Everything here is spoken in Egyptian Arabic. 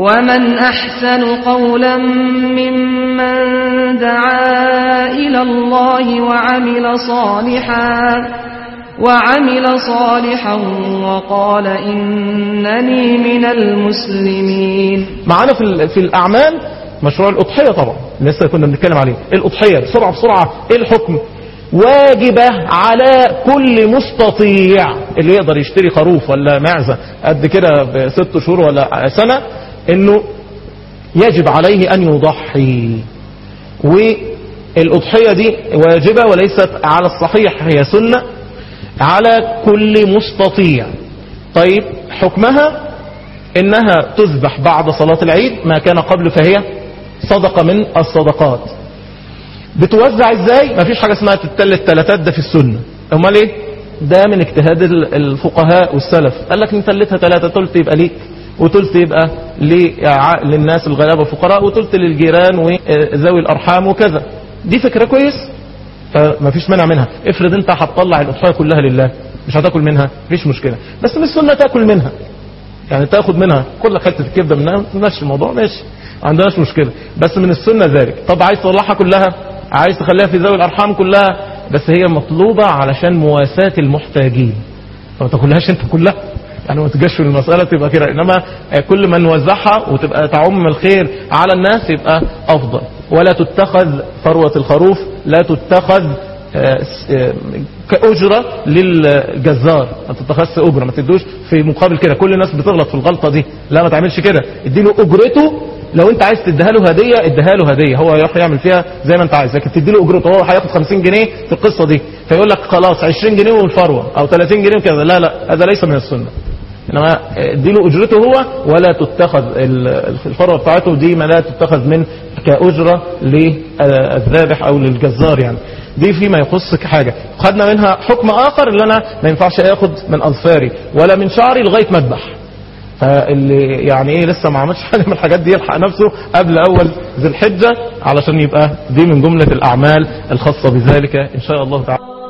ومن أحسن قولا ممن دعا إلى الله وعمل صالحا وعمل صالحا وقال إنني من المسلمين معانا في ال- في الاعمال مشروع الاضحيه طبعا لسه كنا بنتكلم عليه الاضحيه بسرعه بسرعه ايه الحكم واجبه على كل مستطيع اللي يقدر يشتري خروف ولا معزه قد كده بست شهور ولا سنه انه يجب عليه ان يضحي والاضحيه دي واجبه وليست على الصحيح هي سنه على كل مستطيع طيب حكمها انها تذبح بعد صلاة العيد ما كان قبل فهي صدقة من الصدقات بتوزع ازاي مفيش حاجة اسمها تتل التلاتات ده في السنة امال ايه ده من اجتهاد ال- الفقهاء والسلف قال لك نتلتها ثلاثة تلت يبقى ليك وتلت يبقى لع- للناس الغلابة الفقراء وتلت للجيران وذوي الارحام وكذا دي فكرة كويس فما فيش مانع منها افرض انت هتطلع الاضحيه كلها لله مش هتاكل منها مفيش مشكله بس مش سنه تاكل منها يعني تاخد منها كل حته الكبده منها ماشي الموضوع ماشي ما عندناش مشكله بس من السنه ذلك طب عايز تطلعها كلها عايز تخليها في ذوي الارحام كلها بس هي مطلوبه علشان مواساه المحتاجين فما تاكلهاش انت كلها يعني ما تجاش في المسألة تبقى كده إنما كل ما نوزعها وتبقى تعم الخير على الناس يبقى أفضل ولا تتخذ ثروة الخروف لا تتخذ آه، س- آه، كأجرة للجزار ما تتخذش أجرة ما تدوش في مقابل كده كل الناس بتغلط في الغلطة دي لا ما تعملش كده اديله أجرته لو انت عايز تديها له هديه اديها له هديه هو يروح يعمل فيها زي ما انت عايز لكن تدي له اجرته هو هياخد 50 جنيه في القصه دي فيقول لك خلاص 20 جنيه والفروه او 30 جنيه وكذا لا لا هذا ليس من السنه انما اديله اجرته هو ولا تتخذ ال- الفروه بتاعته دي ما لا تتخذ من كاجره للذابح او للجزار يعني دي فيما يخص حاجه خدنا منها حكم اخر اللي انا ما ينفعش اخد من اظفاري ولا من شعري لغايه ما اذبح فاللي يعني ايه لسه ما عملش حاجه من الحاجات دي يلحق نفسه قبل اول ذي الحجه علشان يبقى دي من جمله الاعمال الخاصه بذلك ان شاء الله تعالى